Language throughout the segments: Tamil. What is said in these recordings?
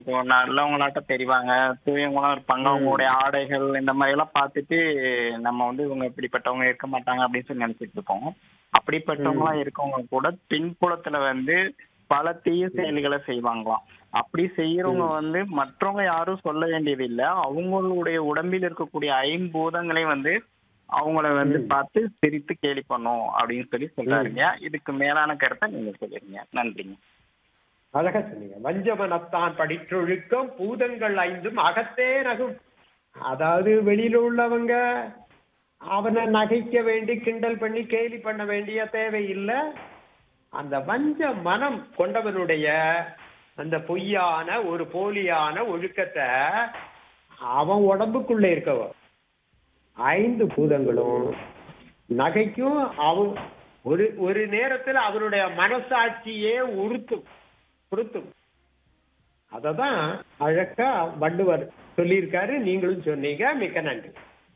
இப்போ நல்லவங்களாட்டம் தெரிவாங்க தூயவங்களா இருப்பாங்க அவங்களுடைய ஆடைகள் இந்த மாதிரி எல்லாம் பார்த்துட்டு நம்ம வந்து இவங்க இப்படிப்பட்டவங்க இருக்க மாட்டாங்க அப்படின்னு சொல்லி நினைச்சிட்டு இருப்போம் அப்படிப்பட்டவங்களா இருக்கவங்க கூட பின்புலத்துல வந்து பல தீய செயல்களை செய்வாங்களாம் அப்படி செய்யறவங்க வந்து மற்றவங்க யாரும் சொல்ல வேண்டியது இல்ல அவங்களுடைய உடம்பில் இருக்கக்கூடிய ஐம்பூதங்களை வந்து அவங்கள வந்து பார்த்து சிரித்து கேலி பண்ணும் அப்படின்னு சொல்லி சொல்றாருங்க இதுக்கு மேலான கருத்தை நீங்க சொல்லிருங்க நன்றிங்க அழகா சொன்னீங்க வஞ்சமனத்தான் படிற்றொழுக்கம் பூதங்கள் ஐந்தும் அகத்தே ரகும் அதாவது வெளியில உள்ளவங்க அவனை நகைக்க வேண்டி கிண்டல் பண்ணி கேலி பண்ண வேண்டிய தேவையில்லை அந்த வஞ்ச மனம் கொண்டவனுடைய அந்த பொய்யான ஒரு போலியான ஒழுக்கத்தை அவன் உடம்புக்குள்ள இருக்கவ ஐந்து பூதங்களும் நகைக்கும் அவன் ஒரு ஒரு நேரத்துல அவனுடைய மனசாட்சியே உறுத்தும் உறுத்தும் அததான் அழகா வள்ளுவர் சொல்லியிருக்காரு நீங்களும் சொன்னீங்க மிக்க நன்றி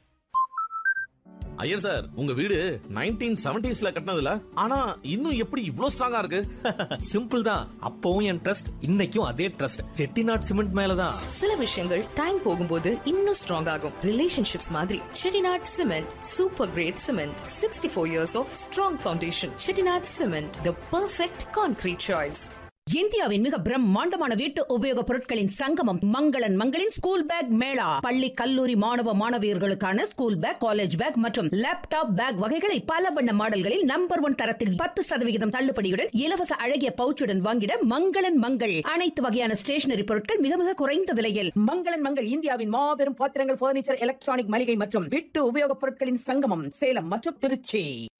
ஐயர் சார் உங்க வீடு நைன்டீன் செவன்டிஸ்ல கட்டினதுல ஆனா இன்னும் எப்படி இவ்ளோ ஸ்ட்ராங்கா இருக்கு சிம்பிள் தான் அப்பவும் என் ட்ரஸ்ட் இன்னைக்கும் அதே ட்ரஸ்ட் செட்டிநாட் சிமெண்ட் மேலதான் சில விஷயங்கள் டைம் போகும்போது இன்னும் ஸ்ட்ராங் ஆகும் ரிலேஷன்ஷிப்ஸ் மாதிரி Chettinad cement super grade cement sixty four years of strong foundation Chettinad cement the perfect concrete choice இந்தியாவின் மிக பிரம்மாண்டமான வீட்டு உபயோகப் பொருட்களின் சங்கமம் மங்களன் மங்களின் ஸ்கூல் பேக் மேளா பள்ளி கல்லூரி மாணவ மாணவியர்களுக்கான ஸ்கூல் பேக் காலேஜ் பேக் மற்றும் லேப்டாப் பேக் வகைகளை பல வண்ண மாடல்களில் நம்பர் ஒன் தரத்தில் பத்து சதவிகிதம் தள்ளுபடியுடன் இலவச அழகிய பவுச்சுடன் வாங்கிட மங்களன் மங்கள் அனைத்து வகையான ஸ்டேஷனரி பொருட்கள் மிக மிக குறைந்த விலையில் மங்களன் மங்கள் இந்தியாவின் மாபெரும் பாத்திரங்கள் பர்னிச்சர் எலக்ட்ரானிக் மளிகை மற்றும் வீட்டு உபயோகப் பொருட்களின் சங்கமம் சேலம் மற்றும் திருச்சி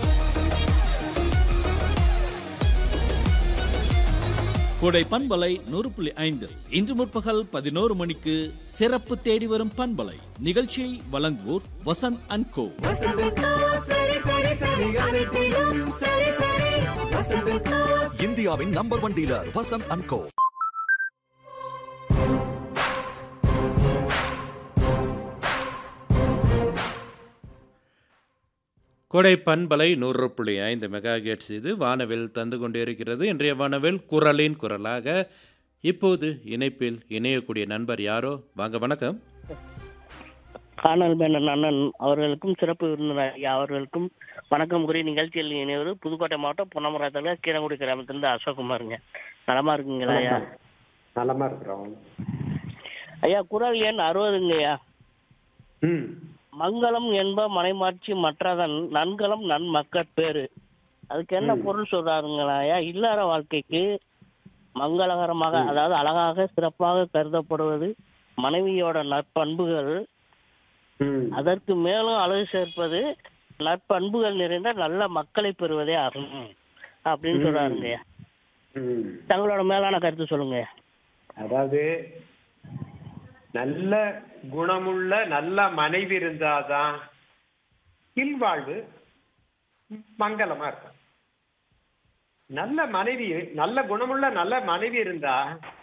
கொடை பண்பலை நூறு புள்ளி ஐந்து இன்று முற்பகல் பதினோரு மணிக்கு சிறப்பு தேடி வரும் பண்பலை நிகழ்ச்சியை வழங்குவோர் வசந்த் அண்ட் கோ இந்தியாவின் number one dealer Vasanth and co Kodai பண்பலை நூறு புள்ளி ஐந்து மெகா கேட்ஸ் இது வானவில் தந்து கொண்டிருக்கிறது இன்றைய வானவில் குரலின் குரலாக இப்போது இணைப்பில் இணையக்கூடிய நண்பர் யாரோ வாங்க வணக்கம் காணல் மேனன் அண்ணன் அவர்களுக்கும் சிறப்பு விருந்தினர் ஐயா அவர்களுக்கும் வணக்கம் கூறி நிகழ்ச்சியில் இணைவது புதுக்கோட்டை மாவட்டம் பொன்னமராத்தில் கீரங்குடி கிராமத்திலிருந்து அசோக்குமாருங்க நலமா இருக்குங்களா ஐயா நலமா இருக்கிறோம் ஐயா குரல் எண் அறுபதுங்கய்யா ம் மங்களம் என்ப மனைமாட்சி மற்றதன் நன்கலம் நன்மக்கட் பேரு அதுக்கு என்ன பொருள் சொல்றாருங்களா ஐயா இல்லற வாழ்க்கைக்கு மங்களகரமாக அதாவது அழகாக சிறப்பாக கருதப்படுவது மனைவியோட நற்பண்புகள் ம் அதற்கு மேலும் அழகு சேர்ப்பது நற்பண்புகள் நிறைந்த நல்ல மக்களை பெறுவதே ஆகும் அப்படின்னு சொல்றாருங்க ம் தங்களோட மேலான கருத்து சொல்லுங்க அதாவது நல்ல குணமுள்ள நல்ல மனைவி இருந்தாதான் இல்வாழ்வு மங்களமா இருக்கும் நல்ல மனைவி நல்ல குணமுள்ள நல்ல மனைவி இருந்தா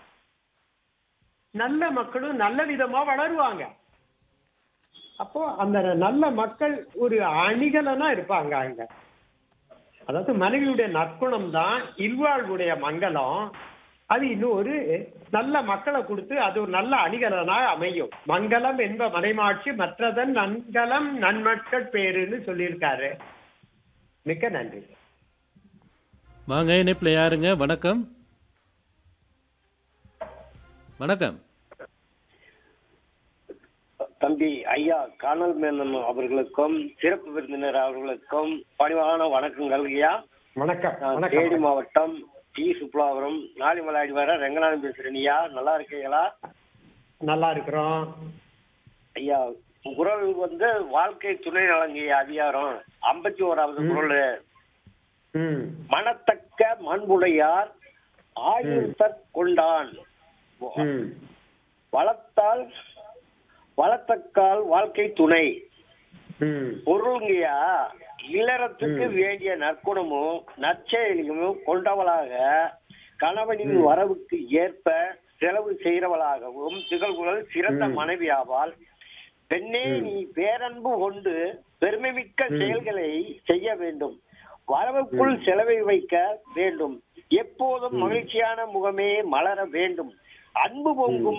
நல்ல மக்களும் நல்ல விதமா வளருவாங்க அப்போ அந்த நல்ல மக்கள் ஒரு அணிகலனா இருப்பாங்க அங்க அதாவது மனைவியுடைய நற்குணம் தான் இல்வாழ்வுடைய மங்களம் அது இன்னும் ஒரு நல்ல மக்களை கொடுத்து அது ஒரு நல்ல அணிகலனாக அமையும் மங்களம் என்ப மனைமாட்சி மற்றதன் நன்கலம் நன்மக்கள் பேருன்னு சொல்லியிருக்காரு மிக்க நன்றி வாங்க இணைப்பில் யாருங்க வணக்கம் வணக்கம் தம்பி ஐயா காணல் மேனன் அவர்களுக்கும் சிறப்பு விருந்தினர் அவர்களுக்கும் பணிவான வணக்கங்கள் ஐயா வணக்கம் நான் வணக்கம் தேனி மாவட்டம் டி சுப்லாபுரம் நாளிமலாடி வர ரெங்கநாதன் பேசுறேன் ஐயா நல்லா இருக்கீங்களா நல்லா இருக்கிறோம் ஐயா குரல் வந்து வாழ்க்கை துணை நலங்கிய அதிகாரம் ஐம்பத்தி ஓராவது குரல் ம் மனத்தக்க மண்புடையார் ஆயுர்த்தற் கொண்டான் ம் வளர்த்தால் வளர்த்தக்கால் வாழ்க்கை துணை ம் பொருளுங்கய்யா இல்லறத்துக்கு வேண்டிய நற்குணமும் நற்செயலியும் கொண்டவளாக கணவனின் வரவுக்கு ஏற்ப செலவு செய்கிறவளாகவும் திகழ்வுகள் சிறந்த மனைவி ஆவாள் பெண்ணே நீ பேரன்பு கொண்டு பெருமைமிக்க செயல்களை செய்ய வேண்டும் வரவுக்குள் செலவை வைக்க வேண்டும் எப்போதும் மகிழ்ச்சியான முகமே மலர வேண்டும் அன்பு பொங்கும்